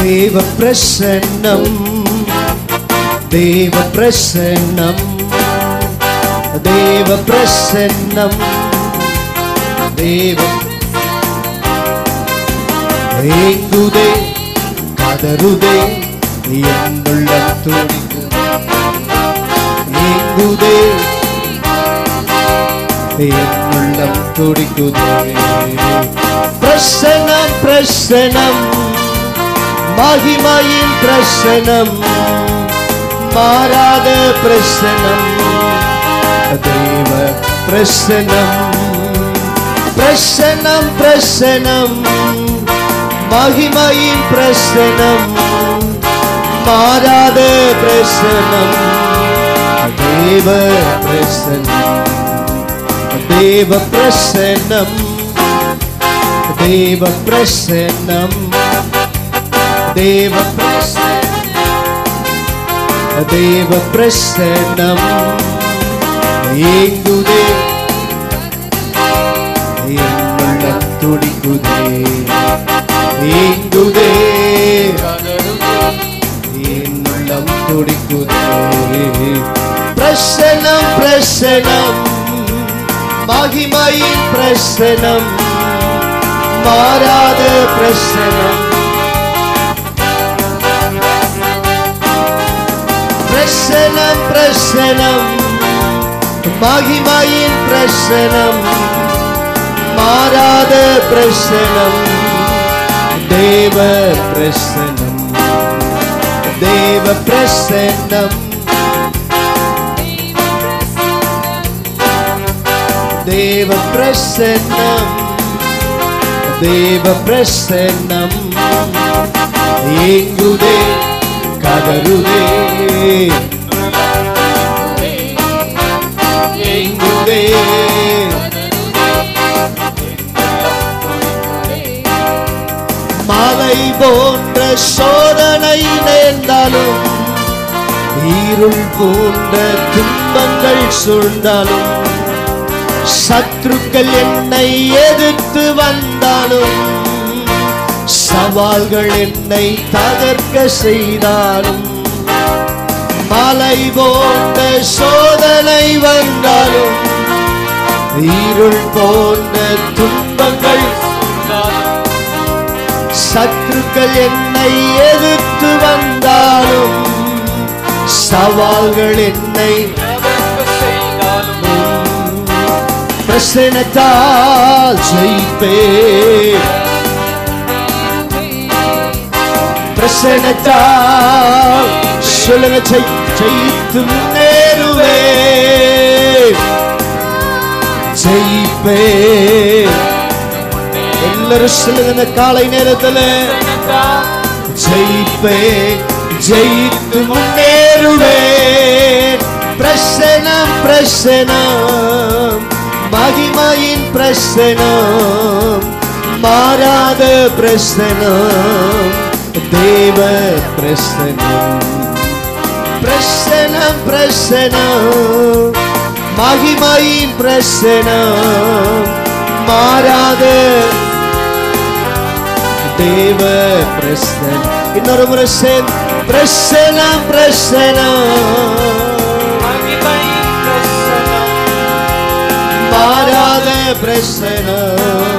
தேவ பிரசன்னம் தேவ பிரசன்னம் தேவ பிரசன்னம் தேவ ஏங்குதே கதறுதே என்னுள்ளம் துடிக்குதே ஏங்குதே என்னுள்ளம் துடிக்குதே பிரசனம் பிரசனம் மகிமையின் பிரசனம் மாறாத பிரசனம் தேவ பிரசனம் பிரசனம் பிரசனம் மகிமையின் பிரசனம் மாறாத பிரசனம் தேவ பிரசனம் தேவ பிரசனம் தேவ பிரசனம் தேவ பிரசனம் தேவ பிரசனம் ஏங்குதே என்னுள்ளம் துடிக்குதே ஏங்குதே என்னுள்ளம் துடிக்குதே பிரசனம் பிரசனம் மகிமையின் பிரசனம் மாறாத பிரசனம் பிரசனம் பிரசனம் மகிமையின் பிரசனம் மாறாத பிரசனம் தேவ பிரசனம் தேவ பிரசனம் தேவ பிரசன்னம் தேவ பிரசன்னம் ஏங்குதே கதறுதே ஏங்குதே மலை போன்ற சோதனை நேர்ந்தாலும் இருள் போன்ற துன்பங்கள் சூழ்ந்தாலும் சத்ருக்கள் என்னை எதிர்த்து வந்தாலும் சவால்கள் என்னை தகர்க்க செய்தாலும் மலை போன்ற சோதனை வந்தாலும் இருள் போன்ற துன்பங்கள் சத்ருக்கள் என்னை எதிர்த்து வந்தாலும் சவால்கள் என்னை பிரசனத்தால் ஜெயிப்பே பிரசனத்தால் சொல்லுங்க ஜெய்- ஜெயித்து முன்னேறுவே ஜெயிப்பே எல்லாரும் சொல்லுங்க இந்த காலை நேரத்துல ஜெயிப்பே ஜெயித்து முன்னேறுவேன் பிரசனம் பிரசனம் மகிமையின் பிரசனம் மாறாத பிரசனம் தேவ பிரசனம் பிரசனம் பிரசனம் மகிமையின் பிரசனம் மாறாத தேவ பிரசனம் இன்னொரு முறை சேர்ந்து பிரசனம் பிரசனம் மாறாத பிரசனம்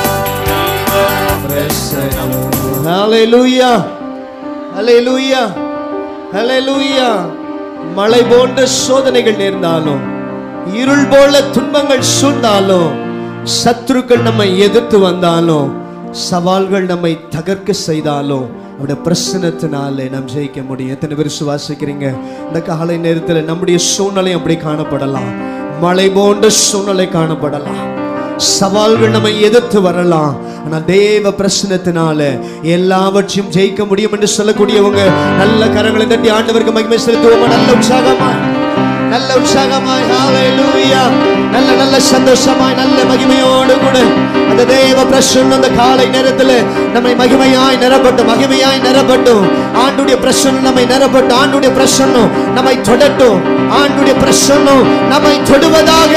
பிரசனம் ஹalleluya ஹalleluya ஹalleluya மழை போன்ற சோதனைகள் நேர்ந்தாலும் இருள் போல துன்பங்கள் சூழ்ந்தாலும் சத்துருக்கள் நம்மை எதிர்த்து வந்தாலும் சவால்கள் நம்மை தகர்க்க செய்தாலும் அவருடைய பிரசனத்தினாலே நாம் ஜெயிக்க முடியும் எத்தனை பேர் சுவாசிக்கிறீங்க இந்த காலை நேரத்தில் நம்முடைய சூழ்நிலை அப்படி காணப்படலாம் மழை போன்ற சூழ்நிலை காணப்படலாம் சவால்கள் நம்மை எதிர்த்து வரலாம் ஆனா தேவ பிரசனத்தினால எல்லாவற்றையும் ஜெயிக்க முடியும் என்று சொல்லக்கூடியவங்க நல்ல கரங்களை தட்டி ஆண்டவருக்கு மகிமை செலுத்துவோமா நல்ல உற்சாகமாய் நல்ல உற்சாகமாய் ஹalleluya நல்ல நல்ல சந்தோஷமாய் நல்ல மகிமையோடு கூட அந்த தேவ பிரசன்னம் அந்த காலை நேரத்தில் நம்மை மகிமையாய் நிரப்பட்டும் மகிமையாய் நிரப்பட்டும் ஆண்டுடைய பிரசன்னம் நம்மை நிரப்பட்டும் ஆண்டுடைய பிரசன்னம் நம்மை தொடட்டும் ஆண்டுடைய பிரசன்னம் நம்மை தொடுவதாக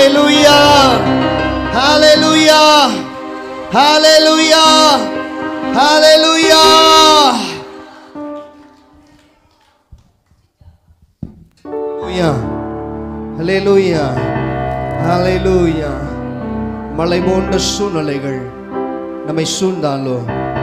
Hallelujah. Hallelujah. Hallelujah. ஹalleluya ஹalleluya ஹalleluya ஹalleluya மலை போன்ற சூழ்நிலைகள் நம்மை சூழ்ந்தாலோ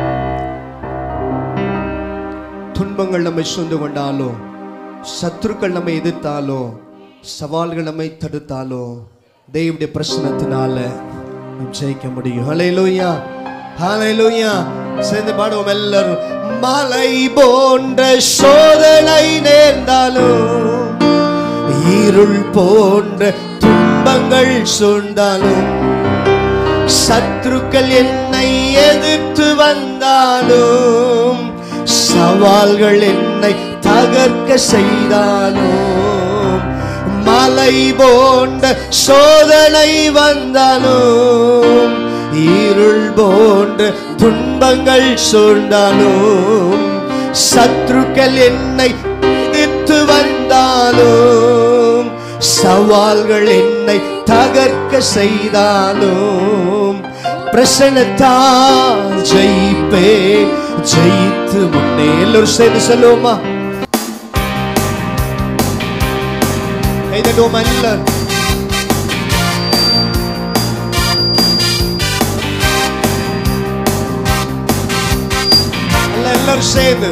துன்பங்கள் நம்மை சூழ்ந்து கொண்டாலோ சத்துருக்கள் நம்மை எதிர்த்தாலோ சவால்கள் நம்மை தடுத்தாலோ தேவனுடைய பிரசனத்தினால நாம் ஜெயிக்க முடியும் ஹalleluya ஹalleluya சேர்ந்து பாடுவோம் எல்லாரும் மலை போன்ற சோதனை நேர்ந்தாலும் இருள் போன்ற துன்பங்கள் சூழ்ந்தாலும் சத்துருக்கள் என்னை எதிர்த்து வந்தாலும் சவால்கள் என்னை தகர்க்க செய்தாலும் மலை போன்ற சோதனை வந்தாலும் இருள் போன்ற துன்பங்கள் சூழ்ந்தாலும் சத்துருக்கள் என்னை எதிர்த்து வந்தாலும் சவால்கள் என்னை தகர்க்க செய்தாலும் பிரசனத்தால் ஜெயிப்பே ஜெயித்து முன்னே எல்லோரும் சேர்ந்து சொல்லுவோமா கைதட்டுவோமா எல்லாரும் எல்லாம் எல்லாரும் சேர்ந்து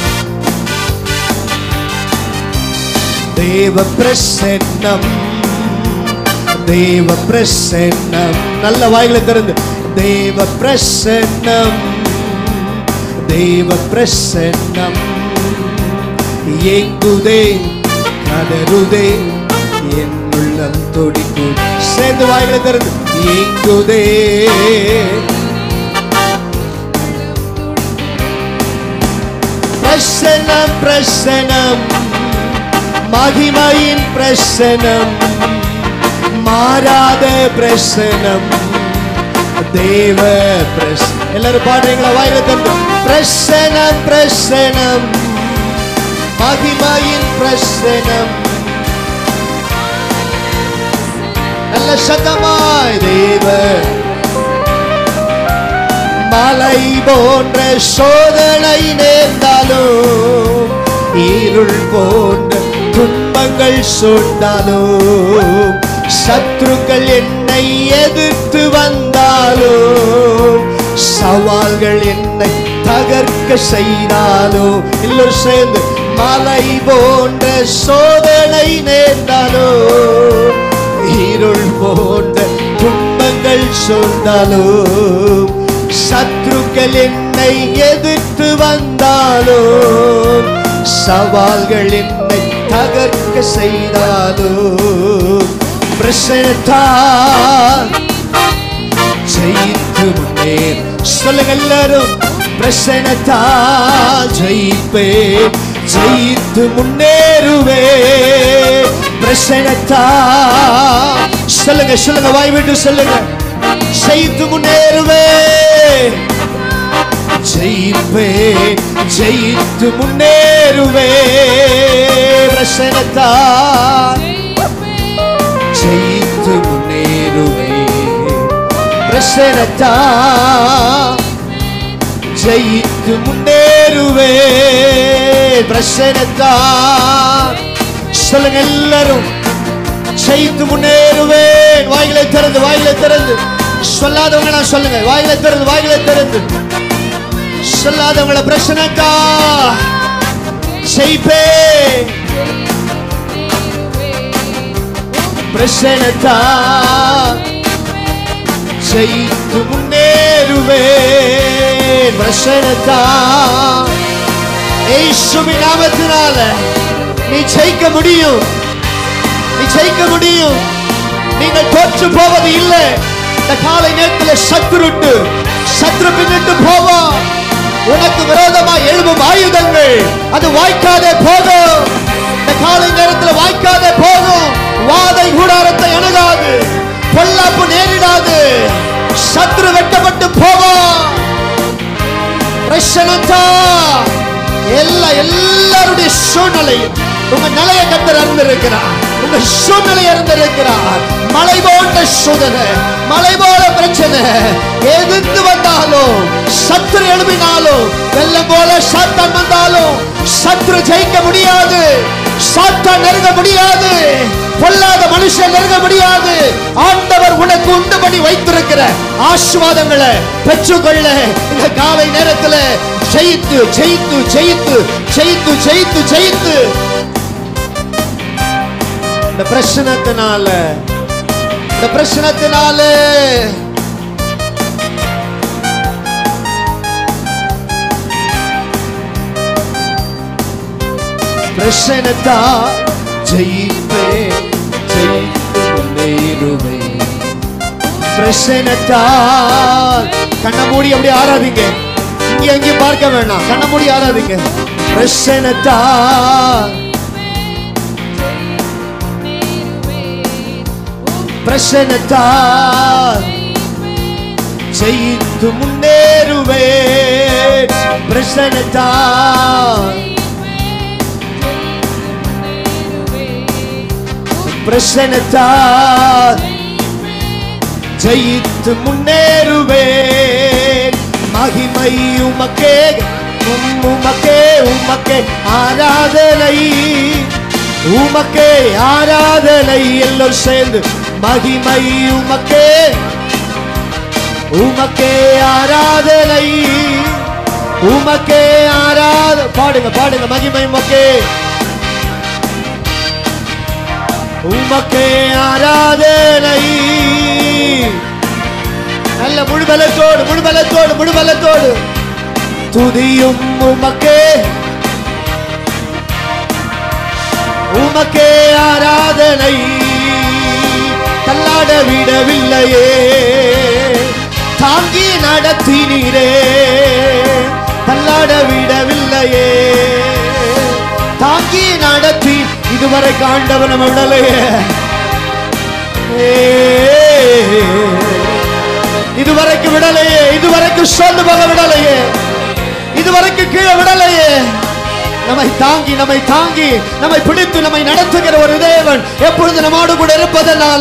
தேவ பிரசன்னம் தேவ பிரசன்னம் நல்ல வாயில திறந்து தேவ பிரசன்னம் தேவ பிரசன்னம் எங்குதே கதறுதே என் உள்ளம் துடிக்கும் சேர்ந்து வாயில திறந்து எங்குதே பிரசனம் பிரசனம் மகிமையின் பிரசனம் மாறாத பிரசனம் தேவ பிரஸ் எல்லாரும் பாடுறீங்களா வாயில தந்து பிரசனம் பிரசனம் மகிமையின் பிரசனம் நல்ல சத்தமாய் தேவ மலை போன்ற சோதனை நேர்ந்தாலும் இருள் போன்ற துன்பங்கள் சூழ்ந்தாலும் சத்ருக்கள் என்னை எதிர்த்து வந்தாலும் சவால்கள் என்னை தகர்க்க செய்தாலும் எல்லோரும் சேர்ந்து மலை போன்ற சோதனை நேர்ந்தாலும் இருள் போன்ற துன்பங்கள் சூழ்ந்தாலும் சத்ருக்கள் என்னை எதிர்த்து வந்தாலும் சவால்கள் என்னை தகர்க்க செய்தாலும் பிரசனத்தால் ஜெயித்து முன்னே சொல்லுங்க எல்லாரும் பிரசனத்தால் ஜெயிப்பே ஜெயித்து முன்னேறுவே பிரசனத்தா சொல்லுங்க சொல்லுங்க வாய் விட்டு சொல்லுங்க ஜெயித்து முன்னேறுவே ஜெயிப்பே ஜெயித்து முன்னேறுவே பிரசனத்தா ஜெயித்து முன்னேறுவே பிரசனத்தா ஜெயித்து முன்னேறுவே பிரசனத்தா சொல்லுங்க எல்லாரும் ஜெயித்து முன்னேறுவேன் வாயிலை திறந்து வாயிலை திறந்து சொல்லாதவங்க நான் சொல்லுங்க வாயிலை திறந்து வாயிலை திறந்து சொல்லாதவங்கள பிரச்சனைக்கா ஜெயிப்பே பிரச்சனைத்தா ஜெயித்து முன்னேறுவேன் பிரச்சனைத்தா ஏசுவின் நாமத்தினால நீ ஜெயிக்க முடியும் நீ ஜெயிக்க முடியும் நீங்கள் தோற்று போவது இல்லை இந்த காலை நேரத்தில் சத்துருட்டு சத்ரு பின்னிட்டு போவா உனக்கு விரோதமா எழும்பும் ஆயுதங்கள் அது வாய்க்காதே போகும் இந்த காலை நேரத்தில் வாய்க்காதே போகும் வாதை கூடாரத்தை அணுகாது பொல்லாப்பு நேரிடாது சத்ரு வெட்டப்பட்டு போவா பிரசனத்தா எல்லா எல்லாருடைய சூழ்நிலையும் உங்க நிலைய கத்தர் அறிந்திருக்கிறார் உங்க சூழ்நிலை அறிந்திருக்கிறார் மலை போன்ற சோதனை மலை போல பிரச்சனை எதிர்த்து வந்தாலும் சத்துரு எழுப்பினாலும் வெள்ளம் போல சாத்தான் வந்தாலும் சத்துரு ஜெயிக்க முடியாது சாத்தான் நெருங்க முடியாது பொல்லாத மனுஷன் நெருங்க முடியாது ஆண்டவர் உனக்கு உண்டுபடி வைத்திருக்கிற ஆசீர்வாதங்களை பெற்றுக்கொள்ள இந்த காலை நேரத்துல ஜெயித்து ஜெயித்து ஜெயித்து ஜெயித்து ஜெயித்து ஜெயித்து இந்த பிரச்சனத்தினால இந்த பிரச்சனத்தினால பிரச்சனத்தா ஜெயிப்பே ஜெயித்து முன்னேறுவே பிரச்சனத்தா கண்ண மூடி அப்படி ஆராதிங்க இங்க எங்கேயும் பார்க்க வேணாம் கண்ண மூடி ஆராதிங்க பிரச்சனத்தா பிரச்சனத்தா ஜெயித்து முன்னேறுவே பிரச்சனத்தா பிரச்சனத்தா ஜெயித்து முன்னேறுவே மகிமை உமக்கே உம் உமக்கே உமக்கே ஆராதனை உமக்கே ஆராதனை எல்லோரும் சேர்ந்து மகிமை உமக்கே உமக்கே ஆராதனை உமக்கே ஆராத பாடுங்க பாடுங்க மகிமை உமக்கே உமக்கே ஆராதனை நல்ல முழுபலத்தோடு முழுபலத்தோடு முழுபலத்தோடு துதியும் உமக்கே உமக்கே ஆராதனை தள்ளாட விடவில்லையே தாங்கி நடத்தினீரே தள்ளாட விடவில்லையே தாங்கி நடத்தி இதுவரை காண்டவன் நம்ம விடலையே ஏ, இதுவரைக்கும் விடலையே இதுவரைக்கும் சொந்த போக விடலையே இதுவரைக்கும் கீழே விடலையே நம்மை தாங்கி நம்மை தாங்கி நம்மை பிடித்து நம்மை நடத்துகிற ஒரு தேவன் எப்பொழுது நம்மோடு கூட இருப்பதனால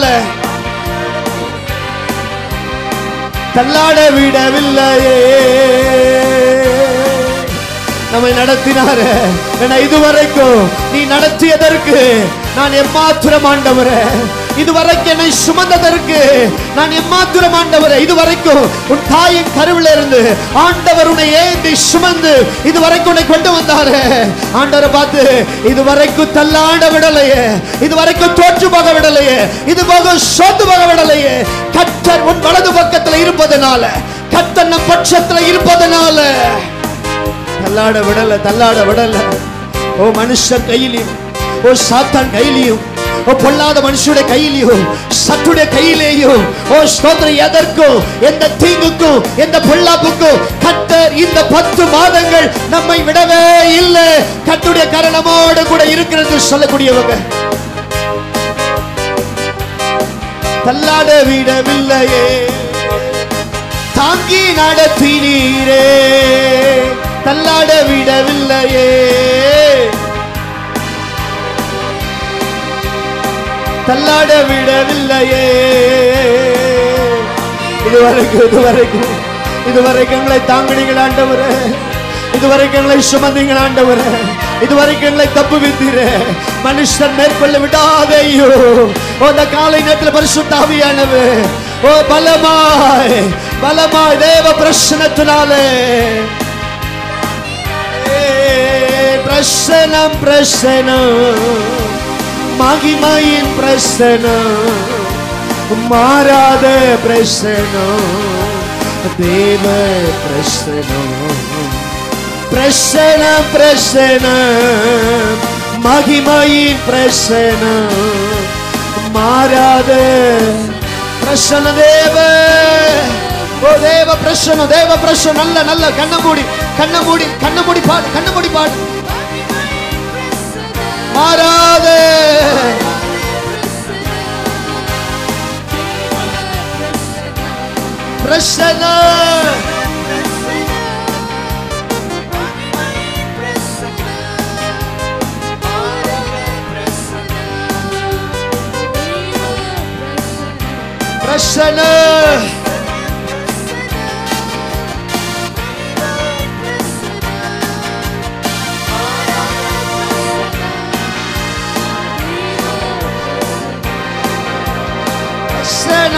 தள்ளாட விடவில்லையே நம்மை நடத்தினாரு என இதுவரைக்கும் நீ நடத்தியதற்கு நான் எம்மாத்திரம் ஆண்டவரே இதுவரைக்கும் என்னை சுமந்ததற்கு நான் எம்மாத்திரம் ஆண்டவரே இதுவரைக்கும் உன் தாயின் கருவில் இருந்து ஆண்டவர் உன்னை ஏந்தி சுமந்து இதுவரைக்கும் உன்னை கொண்டு வந்தாரு ஆண்டவரை பார்த்து இதுவரைக்கும் தள்ளாட விடலையே இதுவரைக்கும் தோற்று போக விடலையே இது போக சோத்து போக விடலையே கத்தர் உன் வலது பக்கத்துல இருப்பதனால கத்தர் நம் பட்சத்துல இருப்பதனால தள்ளாட விடல தள்ளாட விடல ஓ மனுஷன் கையிலையும் ஓ சாத்தான் கையிலையும் ஓ பொல்லாத மனுஷனுடைய கையிலையும் சத்துடைய கையிலேயும் ஓ ஸ்தோத்திரம் எதற்கும் எந்த தீங்குக்கும் எந்த பொல்லாப்புக்கும் கத்தர் இந்த பத்து மாதங்கள் நம்மை விடவே இல்லை கத்துடைய கரணமோடு கூட இருக்கிறது சொல்லக்கூடியவங்க தள்ளாட விடவில்லையே தாங்கி நடத்தினீரே தள்ளாட விடவில்லையே தள்ளாட விடவில்லையே இதுவரைக்கும் இதுவரைக்கும் இதுவரைக்கும் எங்களை தாங்கினீங்கள் ஆண்டவரே இதுவரைக்கும் எங்களை சுமந்தீங்கள் ஆண்டவரே இதுவரைக்கும் எங்களை தப்பு வித்தீரே மனுஷன் மேற்கொள்ள விடாதையோ ஓ இந்த காலை நேரத்தில் பரிசுத்தாவியானவு ஓ பலமாய் பலமாய் தேவ பிரசனத்தினாலே ஏ, பிரசனம் பிரசனம் மகிமையின் பிரசனம் மாறாத பிரசனம் தேவ பிரசனம் பிரசனம் பிரசனம் மகிமையின் பிரசனம் மாறாத பிரசன தேவ ஓ தேவ பிரசனம் தேவ பிரசனம் நல்ல நல்ல கண்ண மூடி கண்ண மூடி கண்ண மூடி பாடு கண்ண மூடி பாடு மாறாத பிரசனம் பிரசனம்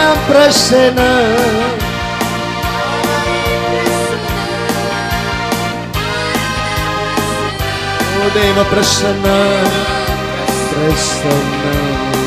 பிரசன ஓ தேவ பிரசன்ன பிரசன்ன